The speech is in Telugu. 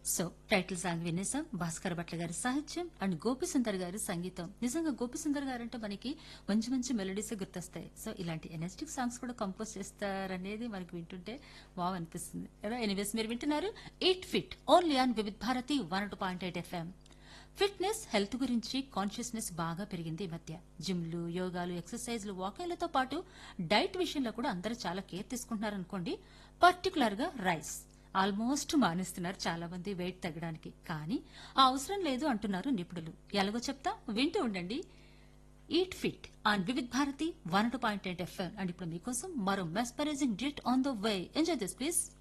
సో టైటిల్ సాంగ్ వినేసాం భాస్కర్ భట్ల గారి సాహిత్యం అండ్ గోపిసుందర్ గారి సంగీతం నిజంగా గోపిసుందర్ గారు అంటే మనకి మంచి మంచి మెలడీస్ గుర్తొస్తాయి సో ఇలాంటి ఎనర్జెటిక్ సాంగ్స్ కూడా కంపోజ్ చేస్తారనేది మనకి వింటుంటే వావ్ అనిపిస్తుంది కదా ఎనీవేస్ మీరు వింటున్నారు eat fit only on Vividh Bharati one two point eight FM fitness health గురించి కాన్షియస్నెస్ బాగా పెరిగింది ఈ మధ్య జిమ్లు యోగాలు ఎక్సర్సైజ్లు వాకింగ్లతో పాటు డైట్ విషయంలో కూడా అందరూ చాలా కేర్ తీసుకుంటున్నారు అనుకోండి పర్టికులర్ గా రైస్ ఆల్మోస్ట్ మానేస్తున్నారు చాలా మంది వెయిట్ తగ్గడానికి కానీ ఆ అవసరం లేదు అంటున్నారు నిపుణులు ఎలాగో చెప్తా వింటూ ఉండండి eat fit on Vividh Bharati one two point eight FM and ఇప్పుడు మీకోసం మరో mesmerising hit on the way enjoy this please